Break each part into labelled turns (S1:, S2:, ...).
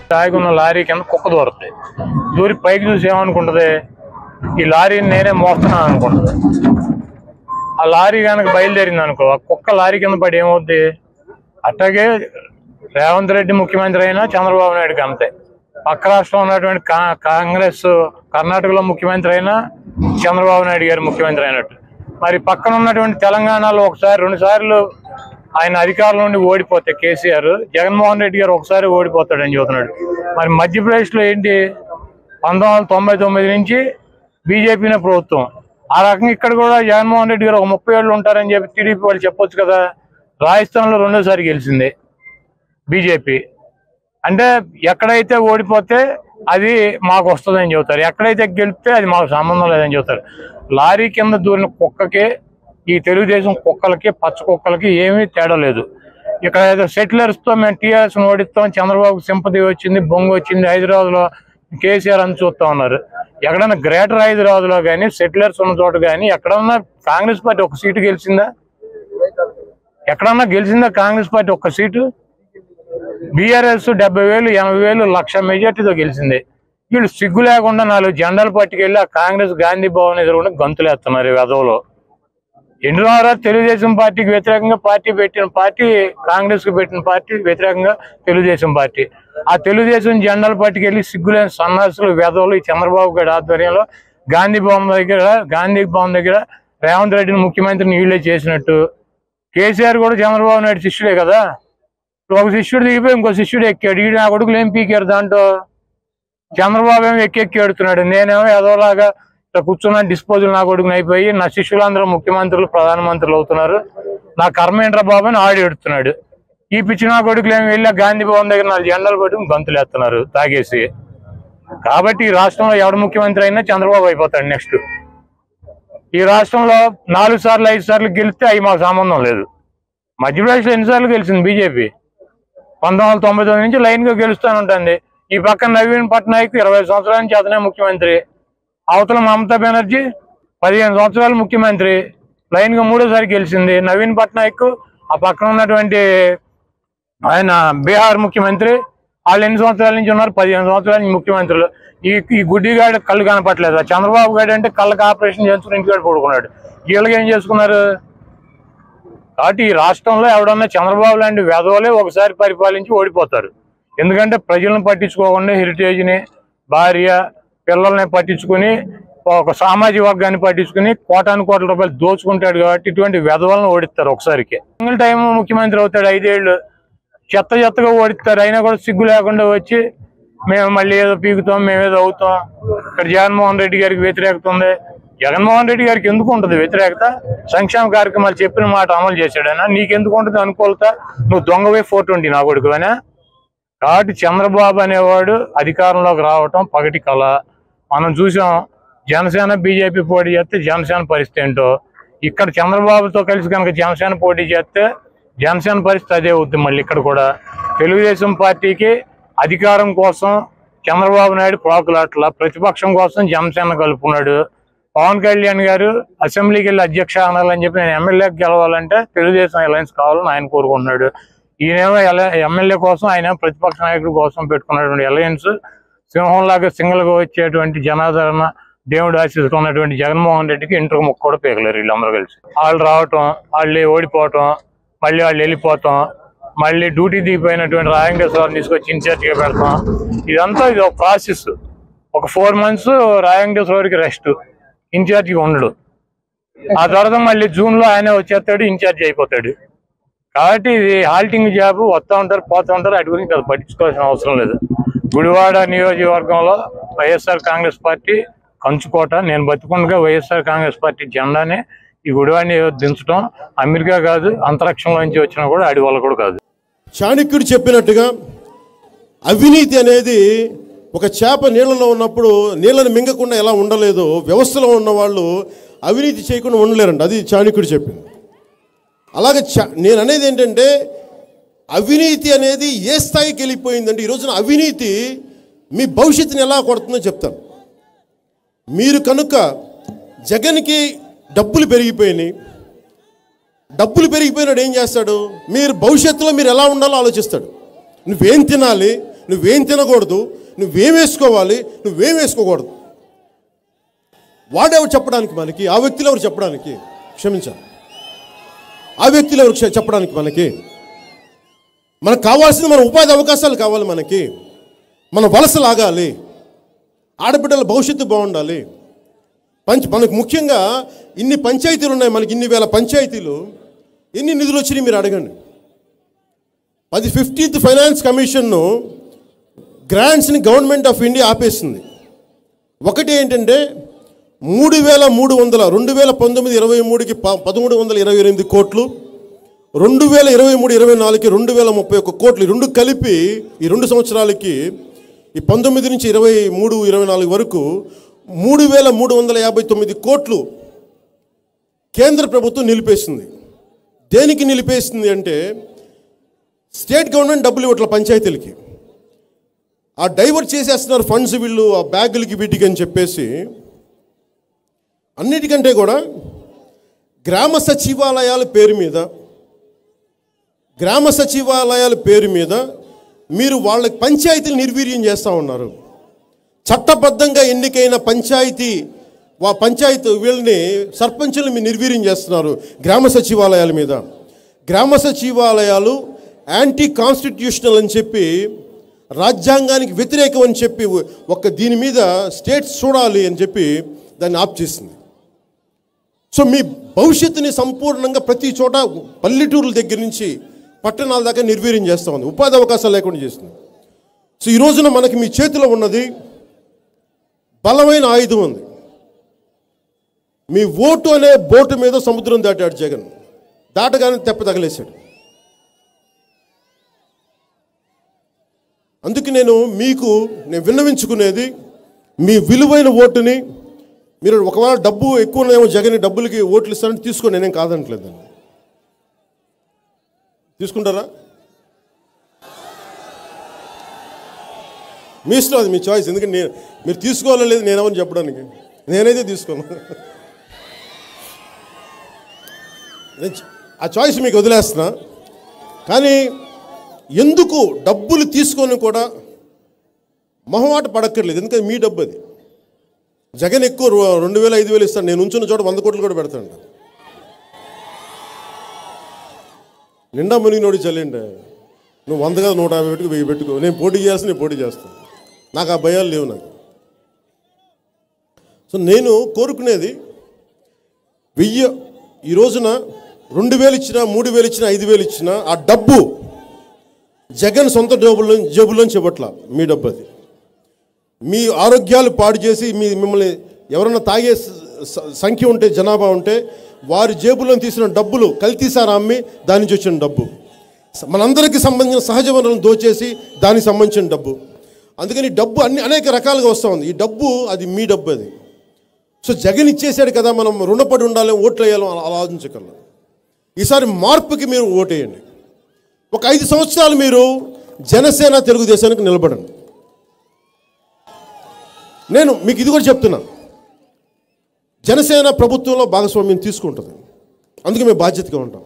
S1: ఆగి ఉన్న లారీ కింద కుక్క దూరుతుంది దూరి పైకి చూసి ఏమనుకుంటది ఈ లారీని నేనే మోస్తున్నాను అనుకుంటది ఆ లారీ కనుక బయలుదేరింది అనుకో ఆ కుక్క లారీ కింద పడి ఏమవుద్ది అట్లాగే రేవంత్ రెడ్డి ముఖ్యమంత్రి అయినా చంద్రబాబు నాయుడుకి అంతే పక్క రాష్ట్రంలో ఉన్నటువంటి కా- కాంగ్రెస్ కర్ణాటకలో ముఖ్యమంత్రి అయినా చంద్రబాబు నాయుడు గారు ముఖ్యమంత్రి అయినట్టు మరి పక్కన ఉన్నటువంటి తెలంగాణలో ఒకసారి రెండు సార్లు ఆయన అధికారంలో నుండి ఓడిపోతే కేసీఆర్ జగన్మోహన్ రెడ్డి గారు ఒకసారి ఓడిపోతాడని చెబుతున్నాడు మరి మధ్యప్రదేశ్ లో ఏంటి పంతొమ్మిది వందల తొంభై తొమ్మిది నుంచి బీజేపీనే ప్రభుత్వం ఆ రకంగా ఇక్కడ కూడా జగన్మోహన్ రెడ్డి గారు ఒక ముప్పై ఏళ్ళు ఉంటారని చెప్పి టీడీపీ వాళ్ళు చెప్పొచ్చు కదా రాజస్థాన్లో రెండోసారి గెలిచింది బీజేపీ అంటే ఎక్కడైతే ఓడిపోతే అది మాకు వస్తుందని చెబుతారు ఎక్కడైతే గెలిపితే అది మాకు సంబంధం లేదని చెబుతారు లారీ కింద దూరిన కుక్కకి ఈ తెలుగుదేశం కుక్కలకి పచ్చ కుక్కలకి ఏమీ తేడా లేదు ఇక్కడ ఏదో సెటిలర్స్ తో మేము టీఆర్ఎస్ ఓడిస్తాం చంద్రబాబు సింపతి వచ్చింది బొంగు వచ్చింది హైదరాబాద్ లో కేసీఆర్ అని చూస్తా ఉన్నారు ఎక్కడన్నా గ్రేటర్ హైదరాబాద్ లో కానీ సెటిలర్స్ ఉన్న చోట కానీ ఎక్కడన్నా కాంగ్రెస్ పార్టీ ఒక సీటు గెలిచిందా ఎక్కడన్నా గెలిచిందా కాంగ్రెస్ పార్టీ ఒక్క సీటు బీఆర్ఎస్ డెబ్బై వేలు ఎనభై వేలు లక్ష మెజార్టీతో గెలిచింది వీళ్ళు సిగ్గు లేకుండా నాలుగు జెండాలు పట్టుకెళ్ళి ఆ కాంగ్రెస్ గాంధీ భవన్ ఎదురుకుండా గంతులేస్తున్నారు ఈ వెధవలో ఎన్ని రోజులు తెలుగుదేశం పార్టీకి వ్యతిరేకంగా పార్టీ పెట్టిన పార్టీ కాంగ్రెస్ కు పెట్టిన పార్టీ వ్యతిరేకంగా తెలుగుదేశం పార్టీ ఆ తెలుగుదేశం జెండాలు పట్టుకెళ్ళి సిగ్గులేని సన్నాసులు వెధవలు ఈ చంద్రబాబు గారి ఆధ్వర్యంలో గాంధీ భవన్ దగ్గర గాంధీ భవన్ దగ్గర రేవంత్ రెడ్డిని ముఖ్యమంత్రిని వీళ్ళే చేసినట్టు కేసీఆర్ కూడా చంద్రబాబు నాయుడు శిష్యుడే కదా ఇప్పుడు ఒక శిష్యుడు దిగిపోయి ఇంకో శిష్యుడు ఎక్కాడు ఈడు నా కొడుకులు ఏం పీకారు దాంట్లో చంద్రబాబు ఏమో ఎక్కి ఎక్కి ఎడుతున్నాడు నేనేమో ఏదోలాగా ఇట్లా కూర్చున్న డిస్పోజల్ నా కొడుకుని అయిపోయి నా శిష్యులందరూ ముఖ్యమంత్రులు ప్రధానమంత్రులు అవుతున్నారు నా కర్మ ఏంట్రా బాబు అని ఆడి ఎడుతున్నాడు ఈ పిచ్చి నా కొడుకులు ఏమి వెళ్ళి ఆ గాంధీ భవన్ దగ్గర నాలుగు జెండాలు పట్టుకుని గంతులు ఎత్తున్నారు తాగేసి కాబట్టి ఈ రాష్ట్రంలో ఎవడు ముఖ్యమంత్రి అయినా చంద్రబాబు అయిపోతాడు నెక్స్ట్ ఈ రాష్ట్రంలో నాలుగు సార్లు ఐదు సార్లు గెలిస్తే అవి మాకు సంబంధం లేదు మధ్యప్రదేశ్లో ఎన్నిసార్లు గెలిచింది బీజేపీ పంతొమ్మిది వందల తొంభై తొమ్మిది నుంచి లైన్ గా గెలుస్తూనే ఉంటుంది ఈ పక్కన నవీన్ పట్నాయక్ ఇరవై సంవత్సరాల నుంచి అతనే ముఖ్యమంత్రి అవతల మమతా బెనర్జీ పదిహేను సంవత్సరాలు ముఖ్యమంత్రి లైన్ గా మూడోసారి గెలిచింది నవీన్ పట్నాయక్ ఆ పక్కన ఉన్నటువంటి ఆయన బీహార్ ముఖ్యమంత్రి వాళ్ళు ఎన్ని సంవత్సరాల నుంచి ఉన్నారు పదిహేను సంవత్సరాల నుంచి ముఖ్యమంత్రులు ఈ ఈ గుడ్డిగాడు కళ్ళు కనపట్లేదు ఆ చంద్రబాబు గారు అంటే కళ్ళకి ఆపరేషన్ చేసుకుని ఇంటికాడ పడుకున్నాడు వీళ్ళకి ఏం చేసుకున్నారు కాబట్టి ఈ రాష్ట్రంలో ఎవడన్నా చంద్రబాబు లాంటి వెధవలే ఒకసారి పరిపాలించి ఓడిపోతారు ఎందుకంటే ప్రజలను పట్టించుకోకుండా హెరిటేజ్ని భార్య పిల్లల్ని పట్టించుకుని ఒక సామాజిక వర్గాన్ని పట్టించుకుని కోటాను కోట్ల రూపాయలు దోచుకుంటాడు కాబట్టి ఇటువంటి వెధవలను ఓడిస్తారు ఒకసారికి సింగిల్ టైం ముఖ్యమంత్రి అవుతాడు ఐదేళ్లు చెత్త చెత్తగా ఓడిస్తారు అయినా కూడా సిగ్గు లేకుండా వచ్చి మేము మళ్ళీ ఏదో పీకుతాం మేమేదో అవుతాం ఇక్కడ జగన్మోహన్ రెడ్డి గారికి వ్యతిరేకత ఉంది జగన్మోహన్ రెడ్డి గారికి ఎందుకు ఉంటుంది వ్యతిరేకత సంక్షేమ కార్యక్రమాలు చెప్పిన మాట అమలు చేశాడైనా నీకెందుకు ఉంటుంది అనుకూలత నువ్వు దొంగవే ఫోర్ ట్వంటీ నా కొడుకువేనా కాబట్టి చంద్రబాబు అనేవాడు అధికారంలోకి రావటం పగటి కళ మనం చూసాం జనసేన బీజేపీ పోటీ చేస్తే జనసేన పరిస్థితి ఏంటో ఇక్కడ చంద్రబాబుతో కలిసి కనుక జనసేన పోటీ చేస్తే జనసేన పరిస్థితి అదే అవుద్ది మళ్ళీ ఇక్కడ కూడా తెలుగుదేశం పార్టీకి అధికారం కోసం చంద్రబాబు నాయుడు ప్రాకులాట్ల ప్రతిపక్షం కోసం జనసేన కలుపుకున్నాడు పవన్ కళ్యాణ్ గారు అసెంబ్లీకి వెళ్ళి అధ్యక్ష అనాలని చెప్పి నేను ఎమ్మెల్యేకి గెలవాలంటే తెలుగుదేశం అలయన్స్ కావాలని ఆయన కోరుకుంటున్నాడు ఈయనేమో ఎల- ఎమ్మెల్యే కోసం ఆయన ప్రతిపక్ష నాయకుడి కోసం పెట్టుకున్నటువంటి అలయన్స్ సింహంలాగా సింగల్గా వచ్చేటువంటి జనాదరణ దేవుడు ఆశీస్సులు ఉన్నటువంటి జగన్మోహన్ రెడ్డికి ఇంటర్ ముక్క కూడా పీకలేరు వీళ్ళందరూ కలిసి వాళ్ళు రావటం వాళ్ళు ఓడిపోవటం మళ్ళీ వాళ్ళు వెళ్ళిపోతాం మళ్ళీ డ్యూటీ దిగిపోయినటువంటి రాయంగేశ్వరం తీసుకొచ్చి ఇన్ఛార్జిగా పెడతాం ఇదంతా ఇది ఒక ప్రాసెస్ ఒక ఫోర్ మంత్స్ రాయంగేశ్వరికి రెస్ట్ ఇన్ఛార్జిగా ఉండడు ఆ తర్వాత మళ్ళీ జూన్ లో ఆయన వచ్చేస్తాడు ఇన్ఛార్జ్ అయిపోతాడు కాబట్టి ఇది హాల్టింగ్ జాబ్ వస్తూ ఉంటారు పోతూ ఉంటారు అటు గురించి అది పట్టించుకోవాల్సిన అవసరం లేదు గుడివాడ నియోజకవర్గంలో వైఎస్ఆర్ కాంగ్రెస్ పార్టీ కంచుకోట నేను బతుకుండగా వైఎస్ఆర్ కాంగ్రెస్ పార్టీ జెండానే ఈ గుడివాడ నియోజక దించడం అమెరికా కాదు అంతరిక్షంలోంచి వచ్చినా కూడా అడి వాళ్ళు కూడా కాదు
S2: చాణక్యుడు చెప్పినట్టుగా అవినీతి అనేది ఒక చేప నీళ్ళలో ఉన్నప్పుడు నీళ్ళని మింగకుండా ఎలా ఉండలేదో వ్యవస్థలో ఉన్న వాళ్ళు అవినీతి చేయకుండా ఉండలేరండి అది చాణక్యుడు చెప్పింది అలాగే చ నేను అనేది ఏంటంటే అవినీతి అనేది ఏ స్థాయికి వెళ్ళిపోయిందంటే ఈ రోజున అవినీతి మీ భవిష్యత్తుని ఎలా కొడుతుందో చెప్తాను మీరు కనుక జగన్కి డబ్బులు పెరిగిపోయినాయి డబ్బులు పెరిగిపోయినాడు ఏం చేస్తాడు మీరు భవిష్యత్తులో మీరు ఎలా ఉండాలో ఆలోచిస్తాడు నువ్వేం తినాలి నువ్వేం తినకూడదు నువ్వేం వేసుకోవాలి నువ్వేం వేసుకోకూడదు వాడెవరు చెప్పడానికి మనకి ఆ వ్యక్తులు ఎవరు చెప్పడానికి క్షమించాలి ఆ వ్యక్తులు ఎవరు క్ష- చెప్పడానికి మనకి మనకు కావాల్సింది మన ఉపాధి అవకాశాలు కావాలి మనకి మన వలస లాగాలి ఆడబిడ్డల భవిష్యత్తు బాగుండాలి పంచ మనకు ముఖ్యంగా ఇన్ని పంచాయతీలు ఉన్నాయి మనకి ఇన్ని వేల పంచాయతీలు ఎన్ని నిధులు వచ్చినాయి మీరు అడగండి అది ఫిఫ్టీన్త్ ఫైనాన్స్ కమిషన్ను గ్రాంట్స్ని గవర్నమెంట్ ఆఫ్ ఇండియా ఆపేసింది ఒకటి ఏంటంటే మూడు వేల మూడు వందల రెండు వేల పంతొమ్మిది ఇరవై మూడుకి ప పదమూడు వందల ఇరవై ఎనిమిది కోట్లు రెండు వేల ఇరవై మూడు ఇరవై నాలుగుకి రెండు వేల ముప్పై ఒక్క కోట్లు ఈ రెండు కలిపి ఈ రెండు సంవత్సరాలకి ఈ పంతొమ్మిది నుంచి ఇరవై మూడు ఇరవై నాలుగు వరకు మూడు వేల మూడు వందల యాభై తొమ్మిది కోట్లు కేంద్ర ప్రభుత్వం నిలిపేసింది దేనికి నిలిపేసింది అంటే స్టేట్ గవర్నమెంట్ డబ్బులు ఇవ్వట్ల పంచాయతీలకి ఆ డైవర్ట్ చేసేస్తున్నారు ఫండ్స్ వీళ్ళు ఆ బ్యాగులకి వీటికి అని చెప్పేసి అన్నిటికంటే కూడా గ్రామ సచివాలయాల పేరు మీద గ్రామ సచివాలయాల పేరు మీద మీరు వాళ్ళ పంచాయతీలు నిర్వీర్యం చేస్తూ ఉన్నారు చట్టబద్ధంగా ఎన్నికైన పంచాయతీ వా పంచాయతీ వీళ్ళని సర్పంచులు మీరు నిర్వీర్యం చేస్తున్నారు గ్రామ సచివాలయాల మీద గ్రామ సచివాలయాలు యాంటీ కాన్స్టిట్యూషనల్ అని చెప్పి రాజ్యాంగానికి వ్యతిరేకం అని చెప్పి ఒక దీని మీద స్టేట్స్ చూడాలి అని చెప్పి దాన్ని ఆప్ చేసింది సో మీ భవిష్యత్తుని సంపూర్ణంగా ప్రతి చోట పల్లెటూరుల దగ్గర నుంచి పట్టణాల దాకా నిర్వీర్యం చేస్తూ ఉంది ఉపాధి అవకాశాలు లేకుండా చేస్తుంది సో ఈ రోజున మనకి మీ చేతిలో ఉన్నది బలమైన ఆయుధం ఉంది మీ ఓటు అనే బోటు మీద సముద్రం దాటాడు జగన్ దాటగానే తెప్ప తగలేశాడు అందుకు నేను మీకు నేను విన్నవించుకునేది మీ విలువైన ఓటుని మీరు ఒకవేళ డబ్బు ఎక్కువ ఉన్నాయేమో జగన్ డబ్బులకి ఓట్లు ఇస్తారని తీసుకోండి నేనేం కాదనట్లేదు దాన్ని. తీసుకుంటారా మీ ఇష్టం అది మీ చాయిస్ ఎందుకంటే నేను మీరు తీసుకోవాలో లేదు నేనేమని చెప్పడానికి నేనైతే తీసుకోను నేను చ- ఆ చాయిస్ మీకు వదిలేస్తున్నా కానీ ఎందుకు డబ్బులు తీసుకొని కూడా మొహమాట పడక్కర్లేదు ఎందుకంటే మీ డబ్బు అది జగన్ ఎక్కువ రు- రెండు వేలు ఐదు వేలు ఇస్తాను నేను ఉంచున్న చోట వంద కోట్లు కూడా పెడతాను నిండా మునిగినోడి చల్లండి నువ్వు వంద కాదు నూట యాభై పెట్టుకు వెయ్యి పెట్టుకో నేను పోటీ చేయాల్సి నేను పోటీ చేస్తాను నాకు ఆ భయాలు లేవు నాకు సో నేను కోరుకునేది వెయ్యి ఈ రోజున రెండు వేలు ఇచ్చినా మూడు వేలు ఇచ్చినా ఐదు వేలు ఇచ్చినా ఆ డబ్బు జగన్ సొంత జేబుల్లో జేబుల్లోంచి ఇవ్వట్ల మీ డబ్బు అది మీ ఆరోగ్యాలు పాడు చేసి మీ మిమ్మల్ని ఎవరైనా తాగే స- స- సంఖ్య ఉంటే జనాభా ఉంటే వారి జేబులో తీసిన డబ్బులు కల్తీసారా అమ్మి దాని నుంచి వచ్చిన డబ్బు స- మనందరికీ సంబంధించిన సహజ వనరులను దోచేసి దానికి సంబంధించిన డబ్బు అందుకని ఈ డబ్బు అన్ని అనేక రకాలుగా వస్తూ ఉంది ఈ డబ్బు అది మీ డబ్బు అది సో జగన్ ఇచ్చేసాడు కదా మనం రుణపడి ఉండాలి ఓట్లు వేయాలి అలా ఆలోచించగలం ఈసారి మార్పుకి మీరు ఓటేయండి ఒక ఐదు సంవత్సరాలు మీరు జనసేన తెలుగుదేశానికి నిలబడండి నేను మీకు ఇది కూడా చెప్తున్నా జనసేన ప్రభుత్వంలో భాగస్వామ్యం తీసుకుంటుంది అందుకే మేము బాధ్యతగా ఉంటాం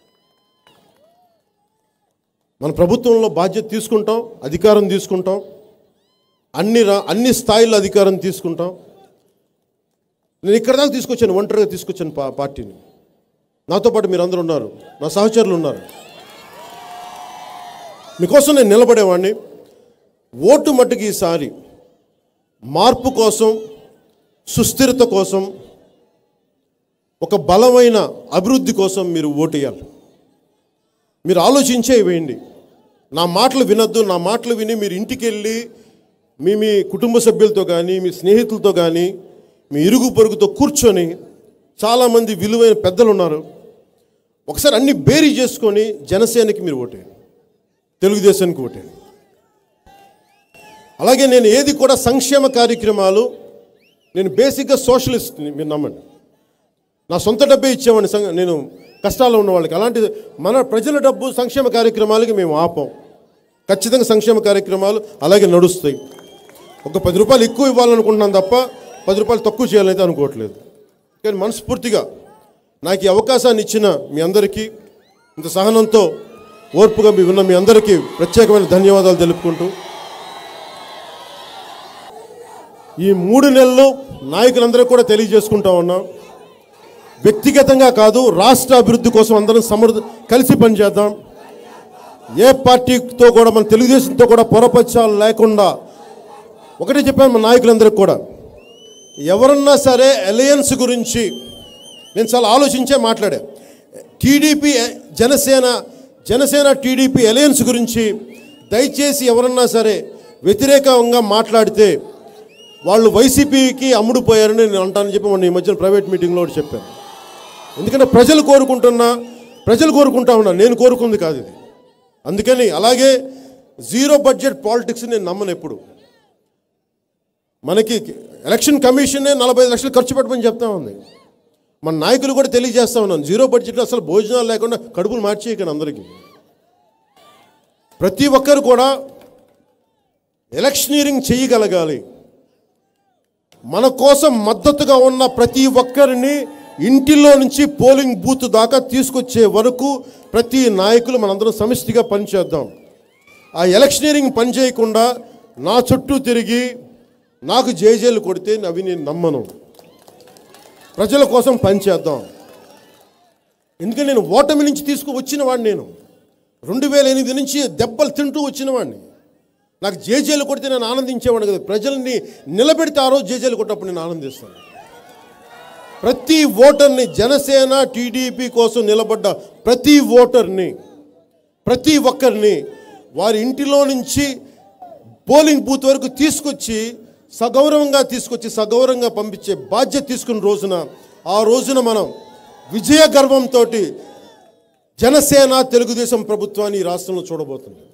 S2: మన ప్రభుత్వంలో బాధ్యత తీసుకుంటాం అధికారం తీసుకుంటాం అన్ని రా అన్ని స్థాయిల్లో అధికారం తీసుకుంటాం నేను ఇక్కడ దాకా తీసుకొచ్చాను ఒంటరిగా తీసుకొచ్చాను పా పార్టీని నాతో పాటు మీరు అందరూ ఉన్నారు నా సహచరులు ఉన్నారు మీకోసం నేను నిలబడేవాడిని ఓటు మట్టుకు ఈసారి మార్పు కోసం సుస్థిరత కోసం ఒక బలమైన అభివృద్ధి కోసం మీరు ఓటేయాలి మీరు ఆలోచించే వేయండి నా మాటలు వినొద్దు నా మాటలు విని మీరు ఇంటికి వెళ్ళి మీ మీ కుటుంబ సభ్యులతో కానీ మీ స్నేహితులతో కానీ మీ ఇరుగు పొరుగుతో కూర్చొని చాలామంది విలువైన పెద్దలు ఉన్నారు ఒకసారి అన్ని బేరీ చేసుకొని జనసేనకి మీరు ఓటేయండి తెలుగుదేశానికి ఓటేయండి అలాగే నేను ఏది కూడా సంక్షేమ కార్యక్రమాలు నేను బేసిక్గా సోషలిస్ట్ మీరు నమ్మండి నా సొంత డబ్బే ఇచ్చేవాడిని సంఘ- నేను కష్టాల్లో ఉన్న వాళ్ళకి అలాంటి మన ప్రజల డబ్బు సంక్షేమ కార్యక్రమాలకి మేము ఆపం ఖచ్చితంగా సంక్షేమ కార్యక్రమాలు అలాగే నడుస్తాయి ఒక పది రూపాయలు ఎక్కువ ఇవ్వాలనుకుంటున్నాను తప్ప పది రూపాయలు తక్కువ చేయాలైతే అనుకోవట్లేదు కానీ మనస్ఫూర్తిగా నాకు ఈ అవకాశాన్ని ఇచ్చిన మీ అందరికీ ఇంత సహనంతో ఓర్పుగా మీ ఉన్న మీ అందరికీ ప్రత్యేకమైన ధన్యవాదాలు తెలుపుకుంటూ ఈ మూడు నెలలు నాయకులందరూ కూడా తెలియజేసుకుంటా ఉన్నాం వ్యక్తిగతంగా కాదు రాష్ట్ర అభివృద్ధి కోసం అందరం సమర్థ కలిసి పనిచేద్దాం ఏ పార్టీతో కూడా మన తెలుగుదేశంతో కూడా పొరపచ్చాలు లేకుండా ఒకటే చెప్పాను మన నాయకులందరికీ కూడా ఎవరన్నా సరే అలయన్స్ గురించి నేను చాలా ఆలోచించే మాట్లాడా TDP Janasena Janasena TDP alliance గురించి దయచేసి ఎవరన్నా సరే వ్యతిరేకంగా మాట్లాడితే వాళ్ళు వైసీపీకి అమ్ముడుపోయారని నేను అంటానని చెప్పి మొన్న ఈ మధ్యన ప్రైవేట్ మీటింగ్లో ఒకటి చెప్పాను ఎందుకంటే ప్రజలు కోరుకుంటున్నా ప్రజలు కోరుకుంటా ఉన్నా నేను కోరుకుంది కాదు ఇది అందుకని అలాగే జీరో బడ్జెట్ పాలిటిక్స్ నేను నమ్మను ఎప్పుడు మనకి ఎలక్షన్ కమిషనే నలభై ఐదు లక్షలు ఖర్చు పెట్టమని చెప్తా ఉంది మన నాయకులు కూడా తెలియజేస్తా ఉన్నాను జీరో బడ్జెట్లో అసలు భోజనాలు లేకుండా కడుపులు మార్చేయకండి అందరికీ ప్రతి ఒక్కరు కూడా ఎలక్షనీరింగ్ చేయగలగాలి మన కోసం మద్దతుగా ఉన్న ప్రతి ఒక్కరిని ఇంటిలో నుంచి పోలింగ్ బూత్ దాకా తీసుకొచ్చే వరకు ప్రతి నాయకులు మనందరం సమిష్టిగా పనిచేద్దాం ఆ ఎలక్షనీరింగ్ పని చేయకుండా నా చుట్టూ తిరిగి నాకు జేజేలు కొడితే అవి నేను నమ్మను ప్రజల కోసం పనిచేద్దాం ఎందుకంటే నేను ఓటమి నుంచి తీసుకు వచ్చిన వాడిని నేను రెండు వేల ఎనిమిది నుంచి దెబ్బలు తింటూ వచ్చిన వాడిని నాకు జేజేలు కొడితే నేను ఆనందించేవాడిని కదా ప్రజల్ని నిలబెడితే ఆ రోజు జేజేలు కొట్టినప్పుడు నేను ఆనందిస్తాను ప్రతి ఓటర్ని జనసేన టీడీపీ కోసం నిలబడ్డ ప్రతి ఓటర్ని ప్రతి ఒక్కరిని వారి ఇంటిలో నుంచి పోలింగ్ బూత్ వరకు తీసుకొచ్చి సగౌరవంగా తీసుకొచ్చి సగౌరవంగా పంపించే బాధ్యత తీసుకున్న రోజున ఆ రోజున మనం విజయ గర్వంతో జనసేన తెలుగుదేశం ప్రభుత్వాన్ని ఈ రాష్ట్రంలో చూడబోతున్నాం